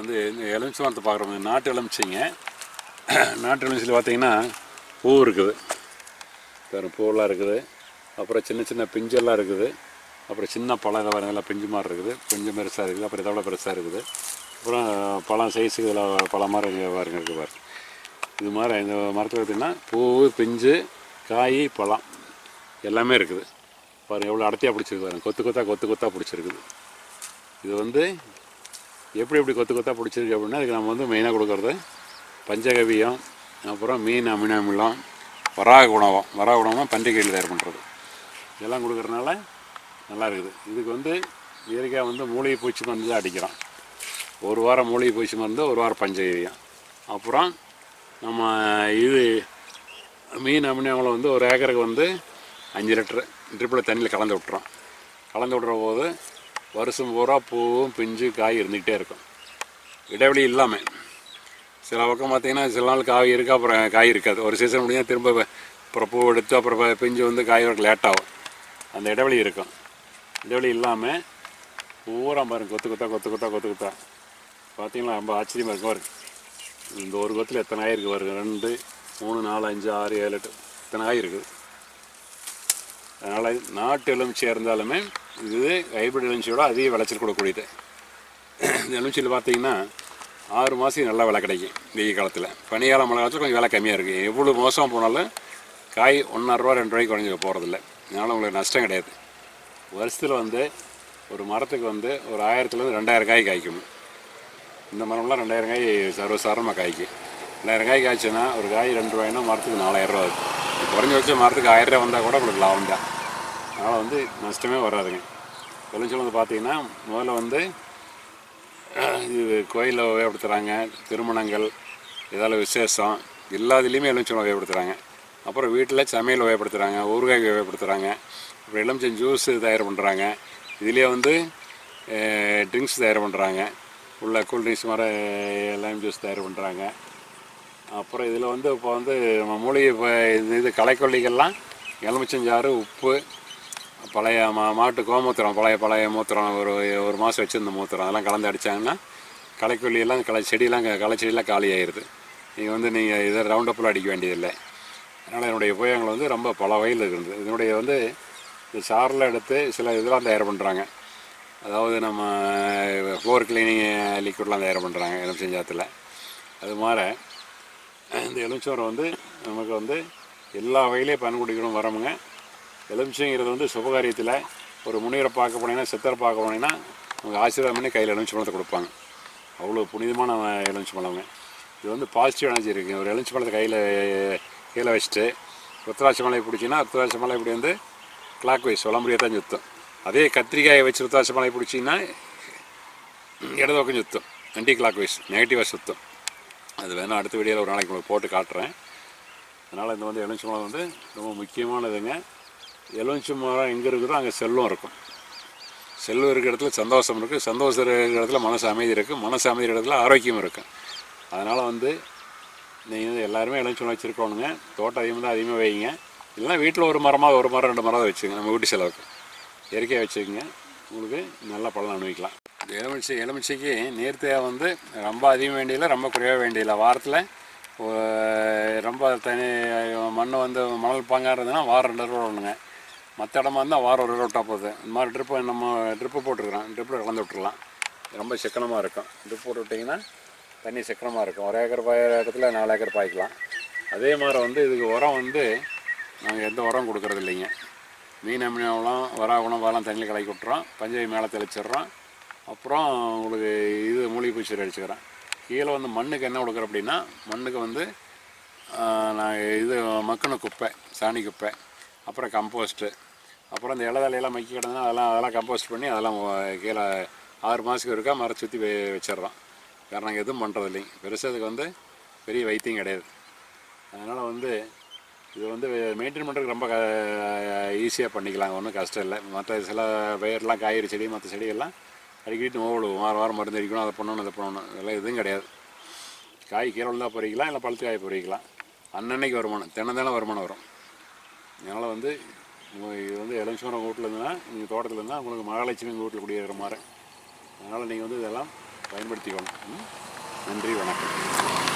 வந்து இந்த எலுமிச்சை மரத்தை பார்க்குறோம் நாட்டு எலுமிச்சைங்க நாட்டு எலுமிச்சையில் பார்த்தீங்கன்னா பூ இருக்குது வேறு பூவெல்லாம் இருக்குது அப்புறம் சின்ன சின்ன பிஞ்செல்லாம் இருக்குது அப்புறம் சின்ன பழம் இதில் பாருங்க, எல்லாம் பிஞ்சு மாதிரி இருக்குது கொஞ்சம் பெருசாக இருக்குது அப்புறம் இதோட பெருசாக இருக்குது அப்புறம் பழம் சைஸுக்கு இதில் பழம் மாதிரி இங்கே பாருங்க இருக்குது பாருங்க இது மாதிரி இந்த மரத்தில் பார்த்தீங்கன்னா பூ பிஞ்சு காய் பழம் எல்லாமே இருக்குது பாருங்க எவ்வளோ அடர்த்தியாக பிடிச்சிருக்கு பாருங்க கொத்து கொத்தா கொத்து கொத்தா பிடிச்சிருக்குது இது வந்து எப்படி எப்படி கொத்து கொத்தா பிடிச்சிருக்கு அப்படின்னா இதுக்கு நம்ம வந்து மெயினாக கொடுக்குறது பஞ்சகவியம் அப்புறம் மீன் அமினாமிலம் வராக உணவம் வராக உணவம் பன்றிக்கையில் தயார் பண்ணுறது இதெல்லாம் கொடுக்குறதுனால நல்லா இருக்குது இதுக்கு வந்து இயற்கையாக வந்து மூலிகை பூச்சி மருந்து தான் அடிக்கிறோம் ஒரு வாரம் மூலிகை பூச்சி மருந்து ஒரு வாரம் பஞ்சகவியம் அப்புறம் நம்ம இது மீன் அமினாமிலம் வந்து ஒரு ஏக்கருக்கு வந்து அஞ்சு லிட்டரு ட்ரிப்பில் தண்ணியில் கலந்து விட்டுறோம் கலந்து விடுற போது வருஷம் பூரா பூவும் பிஞ்சு காய் இருந்துக்கிட்டே இருக்கும் இடைவெளி இல்லாமல் சில பக்கம் பார்த்தீங்கன்னா சில நாள் காய் இருக்குது அப்புறம் காய் இருக்காது ஒரு சீசன் முடிஞ்சா திரும்ப வ- அப்புறம் பூ எடுத்து அப்புறம் ப- பிஞ்சு வந்து காய் வரக்கு லேட் ஆகும் அந்த இடைவெளி இருக்கும் இடைவெளி இல்லாமல் பூரா பாருங்க கொத்து கொத்தா கொத்து கொத்தா கொத்து கொத்தா பார்த்தீங்களா ரொம்ப ஆச்சரியமாக இருக்கும் பாருங்க இந்த ஒரு கொத்தில் எத்தனை காய் இருக்குது பாருங்க ரெண்டு மூணு நாலு அஞ்சு ஆறு ஏழு எட்டு இத்தனை காய் இருக்குது அதனால் நாட்டு எலுமிச்சை இருந்தாலுமே இது ஹைபிரிட் எலுமிச்சையோட அதிக விளைச்சல் கொடுக்கக்கூடியது இந்த எலுமிச்சையில் பார்த்தீங்கன்னா ஆறு மாதம் நல்லா விலை கிடைக்கும் வெயில் காலத்தில் பனிக்காலம் மழை காலத்தில் கொஞ்சம் விலை கம்மியாக இருக்குது எவ்வளோ மோசம் போனாலும் காய் ஒன்றரை ரூபா ரெண்டு ரூபாய்க்கு குறைஞ்சி போகிறதில்ல அதனால் உங்களுக்கு நஷ்டம் கிடையாது வருஷத்தில் வந்து ஒரு மரத்துக்கு வந்து ஒரு ஆயிரத்துலேருந்து ரெண்டாயிரம் காய் காய்க்கும் இந்த மரம்லாம் ரெண்டாயிரம் காய் சர்வசாதாரணமாக காய்க்கும் ரெண்டாயிரம் காய் காய்ச்சுன்னா ஒரு காய் ரெண்டு ரூபாய்னா மரத்துக்கு நாலாயிரம் ரூபா ஆகுது குறைஞ்ச மரத்துக்கு ஆயிரம் ரூபாய் வந்தால் கூட உங்களுக்கு லாபம் தான் அதனால் வந்து நஷ்டமே வராதுங்க எலுமிச்சம் வந்து பார்த்தீங்கன்னா முதல்ல வந்து இது கோயிலில் உபயோகப்படுத்துகிறாங்க திருமணங்கள் ஏதாவது விசேஷம் எல்லாத்துலேயுமே எலுமிச்சம் உபயோகப்படுத்துகிறாங்க அப்புறம் வீட்டில் சமையல் உபயோகப்படுத்துகிறாங்க ஊறுகாய் உபயோகப்படுத்துகிறாங்க அப்புறம் எலுமிச்சம் ஜூஸ் தயார் பண்ணுறாங்க இதுலேயே வந்து ட்ரிங்க்ஸ் தயார் பண்ணுறாங்க உள்ள கூல்ட்ரிங்க்ஸ் மாதிரி லைம் ஜூஸ் தயார் பண்ணுறாங்க அப்புறம் இதில் வந்து இப்போ வந்து நம்ம மூலிகை இப்போ இது இது களைக்கொல்லிகள்லாம் எலுமிச்சஞ்சாறு உப்பு பழைய மா மாட்டு கோமூத்திரம் பழைய பழைய மூத்திரம் ஒரு ஒரு மாதம் வச்சுருந்த மூத்திரம் அதெல்லாம் கலந்து அடித்தாங்கன்னா களைக்கொல்லியெல்லாம் களை செடியெல்லாம் க- களை செடியெல்லாம் காலி ஆயிடுது நீங்கள் வந்து நீங்கள் இதை ரவுண்ட் அப்பில் அடிக்க வேண்டியதில்லை அதனால் என்னுடைய உபயோகங்கள் வந்து ரொம்ப பல வகையில் இருக்குது இதனுடைய வந்து இந்த சாரில் எடுத்து சில இதெல்லாம் தயார் பண்ணுறாங்க அதாவது நம்ம ஃப்ளோர் கிளீனிங் லிக்விட்லாம் தயார் பண்ணுறாங்க எலுமிச்சஞ்சாத்தில் அது மாதிரி இந்த எலுமிச்சம்பரம் வந்து நமக்கு வந்து எல்லா வகையிலையும் பயன்படுத்திக்கணும் வரமுங்க எலுமிச்சங்கிறது வந்து சுபகாரியத்தில் ஒரு முனிவரை பார்க்க போனீங்கன்னா சித்தரை பார்க்க போனீங்கன்னா அவங்க ஆசீர்வாதம் பண்ணி கையில் எலுமிச்சை பழத்தை கொடுப்பாங்க அவ்வளோ புனிதமான எலுமிச்சை பழங்க இது வந்து பாசிட்டிவ் எனர்ஜி இருக்குது ஒரு எலுமிச்சை பழத்தை கையில் கீழே வச்சுட்டு ருத்ராட்ச மலை பிடிச்சின்னா ருத்ராட்ச மலை இப்படி வந்து கிளாக் வைஸ் வளமுறையாக தான் சுற்றும் அதே கத்திரிக்காயை வச்சு ருத்ராட்ச மலை பிடிச்சிங்கன்னா இடது பக்கம் சுற்றும் ஆன்டி கிளாக் வைஸ் நெகட்டிவாக சுற்றும் அது வேணால் அடுத்த வீடியோவில் ஒரு நாளைக்கு உங்களுக்கு போட்டு காட்டுறேன் அதனால் இந்த வந்து எலுமிச்சை மரம் வந்து ரொம்ப முக்கியமானதுங்க எலுமிச்சை மரம் எங்கே இருக்குதோ அங்கே செல்வம் இருக்கும் செல்வம் இருக்கிற இடத்துல சந்தோஷம் இருக்குது சந்தோஷம் இருக்கிற இடத்துல மனசு அமைதி இருக்குது மனசு அமைதி இருக்கிற இடத்துல ஆரோக்கியம் இருக்குது அதனால் வந்து நீங்கள் வந்து எல்லாருமே எலுமிச்சை மரம் வச்சுருக்கோணுங்க தோட்டம் அதிகமாக தான் அதிகமாக வைங்க இல்லைன்னா வீட்டில் ஒரு மரமாக ஒரு மரம் ரெண்டு மரம் வச்சுங்க நம்ம வீட்டு செலவுக்கு இயற்கையாக வச்சுக்கோங்க உங்களுக்கு நல்ல பலன் அனுபவிக்கலாம் இந்த எலுமிச்சை எலுமிச்சைக்கு நீர் தேவை வந்து ரொம்ப அதிகம் வேண்டியதில்லை ரொம்ப குறைவாக வேண்டியதில்லை வாரத்தில் ரொம்ப தனி மண் வந்து மணல் பாங்காக இருந்ததுன்னா வாரம் ரெண்டு ரூபா விடணுங்க மற்ற இடமா இருந்தால் வாரம் ஒரு ரூபா விட்டால் போகுது இந்த மாதிரி ட்ரிப்பு நம்ம ட்ரிப்பு போட்டுருக்குறோம் ட்ரிப்பில் கலந்து விட்டுறலாம் ரொம்ப சிக்கனமாக இருக்கும் ட்ரிப் போட்டு விட்டிங்கன்னா தண்ணி சிக்கனமாக இருக்கும் ஒரு ஏக்கர் பாயிற இடத்துல நாலு ஏக்கர் பாய்க்கலாம் அதே மாதிரி வந்து இதுக்கு உரம் வந்து நாங்கள் எந்த உரம் கொடுக்கறது இல்லைங்க மீன் அமினாவெலாம் வராகுணம் வரலாம் தண்ணியில் கலக்கி விட்டுறோம் பஞ்சவி மேலே தெளிச்சிடுறோம் அப்புறம் உங்களுக்கு இது மூலிகை பூச்சி அடிச்சுக்கிறேன் கீழே வந்து மண்ணுக்கு என்ன கொடுக்குறோம் அப்படின்னா மண்ணுக்கு வந்து நான் இது மக்குன குப்பை சாணி குப்பை அப்புறம் கம்போஸ்ட்டு அப்புறம் இந்த இலதலையெல்லாம் மக்கி கிடந்ததுன்னா அதெல்லாம் அதெல்லாம் கம்போஸ்ட் பண்ணி அதெல்லாம் ஒ- கீழே ஆறு மாதத்துக்கு இருக்கா மரம் சுற்றி வெ வச்சிடுறோம் வேறு நாங்கள் எதுவும் பண்ணுறது இல்லைங்க பெருசாக இதுக்கு வந்து பெரிய வைத்தியம் கிடையாது அதனால் வந்து இது வந்து மெயின்டைன் பண்ணுறதுக்கு ரொம்ப ஈஸியாக பண்ணிக்கலாம் ஒன்றும் கஷ்டம் இல்லை மற்ற சில பயிரெலாம் காய்கறி செடி மற்ற செடிகள்லாம் அடிக்கடி நோவு விழுவும் வாரம் வாரம் மருந்து அடிக்கணும் அதை பண்ணணும் இதை பண்ணணும் இதெல்லாம் எதுவும் கிடையாது காய் கீரை விழுந்தா பொறிக்கலாம் இல்லை பழுத்து காய் பொறிக்கலாம் அன்னன்னைக்கு வருமானம் தினம் தினம் வருமானம் வரும் அதனால் வந்து உங்க- இது வந்து எலுமிச்சமரம் வீட்டில் இருந்துன்னா நீங்கள் தோட்டத்தில் இருந்தால் உங்களுக்கு மகாலட்சுமி உங்கள் வீட்டில் குடியேற மாதிரி அதனால் நீங்கள் வந்து இதெல்லாம் பயன்படுத்திக்கணும் ம்? நன்றி வணக்கம்